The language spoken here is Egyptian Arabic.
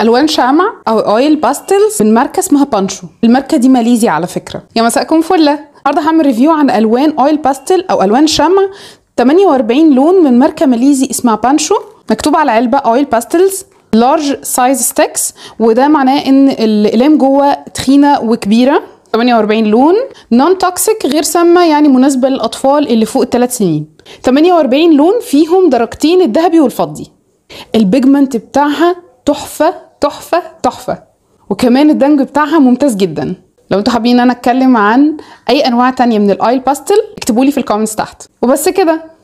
الوان شمع او اويل باستلز من ماركه اسمها بانشو الماركه دي ماليزي على فكره يا مساءكم فله النهارده هعمل ريفيو عن الوان اويل باستل او الوان شمع 48 لون من ماركه ماليزي اسمها بانشو مكتوب على العلبه اويل باستلز لارج سايز ستيكس وده معناه ان الاقلام جوه تخينه وكبيره 48 لون نون توكسيك غير سامه يعني مناسبه للاطفال اللي فوق الثلاث سنين 48 لون فيهم درجتين الذهبي والفضي البيجمنت بتاعها تحفه تحفه تحفه وكمان الدمج بتاعها ممتاز جدا لو انتوا حابين ان انا اتكلم عن اي انواع تانية من الايل باستل اكتبوا لي في الكومنتس تحت وبس كده